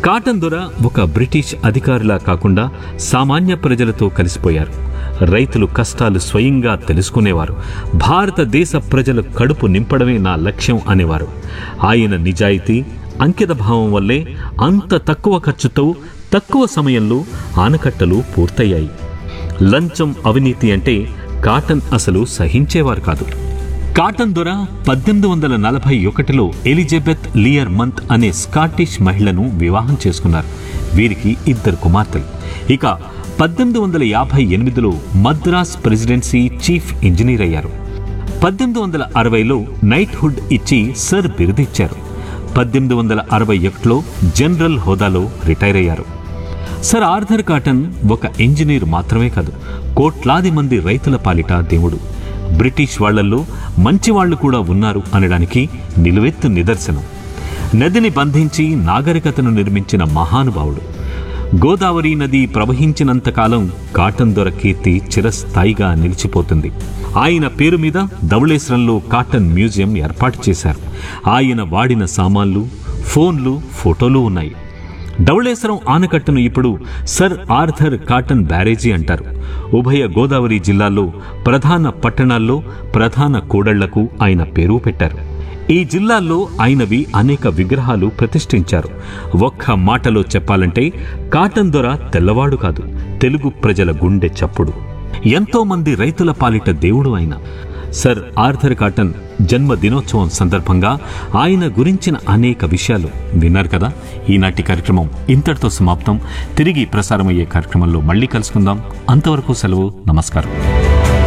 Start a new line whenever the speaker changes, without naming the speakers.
cotton దొర ఒక British అధికారిలా కాకుండా సామాన్య ప్రజలతో కలిసిపోయారు రైతులు కష్టాలు స్వయంగా తెలుసుకునేవారు భారతదేశ ప్రజల కడుపు నింపడమే నా లక్ష్యం అనేవారు ఆయన నిజాయితీ అంకిత భావం వల్లే అంత తక్కువ ఖర్చుతో తక్కువ సమయంలో ఆనకట్టలు పూర్తయ్యాయి లంచం అవినీతి అంటే కాటన్ అసలు సహించేవారు కాదు కాటన్ దొర పద్దెనిమిది వందల నలభై ఒకటిలో ఎలిజబెత్ లియర్ మంత్ అనే స్కాటిష్ మహిళను వివాహం చేసుకున్నారు వీరికి ఇద్దరు కుమార్తెలు ఇక పద్దెనిమిది వందల యాభై ఎనిమిదిలో మద్రాస్ ప్రెసిడెన్సీ చీఫ్ ఇంజనీర్ అయ్యారు పద్దెనిమిది వందల అరవైలో నైట్హుడ్ ఇచ్చి సర్ బిరుదిచ్చారు పద్దెనిమిది వందల అరవై ఒకటిలో జనరల్ హోదాలో రిటైర్ అయ్యారు సర్ ఆర్థర్ కాటన్ ఒక ఇంజనీర్ మాత్రమే కాదు కోట్లాది మంది రైతుల పాలిట దేవుడు బ్రిటిష్ వాళ్ళల్లో మంచి వాళ్ళు కూడా ఉన్నారు అనడానికి నిలువెత్తు నిదర్శనం నదిని బంధించి నాగరికతను నిర్మించిన మహానుభావుడు గోదావరి నది ప్రవహించినంతకాలం కాటన్ దొర కీర్తి చిరస్థాయిగా నిలిచిపోతుంది ఆయన పేరు మీద ధవళేశ్వరంలో కాటన్ మ్యూజియం ఏర్పాటు చేశారు ఆయన వాడిన సామాన్లు ఫోన్లు ఫోటోలు ఉన్నాయి ధవళేశ్వరం ఆనకట్టును ఇప్పుడు సర్ ఆర్థర్ కాటన్ బ్యారేజీ అంటారు ఉభయ గోదావరి జిల్లాల్లో ప్రధాన పట్టణాల్లో ప్రధాన కూడళ్లకు ఆయన పేరు పెట్టారు ఈ జిల్లాల్లో ఆయనవి అనేక విగ్రహాలు ప్రతిష్ఠించారు ఒక్క మాటలో చెప్పాలంటే కాటన్ దొర తెల్లవాడు కాదు తెలుగు ప్రజల గుండె చప్పుడు ఎంతో మంది రైతుల పాలిట దేవుడు ఆయన సర్ ఆర్థర్ కాటన్ జన్మ దినోత్సవం సందర్భంగా ఆయన గురించిన అనేక విషయాలు విన్నారు కదా ఈనాటి కార్యక్రమం ఇంతటితో సమాప్తం తిరిగి ప్రసారమయ్యే కార్యక్రమంలో మళ్ళీ కలుసుకుందాం అంతవరకు సెలవు నమస్కారం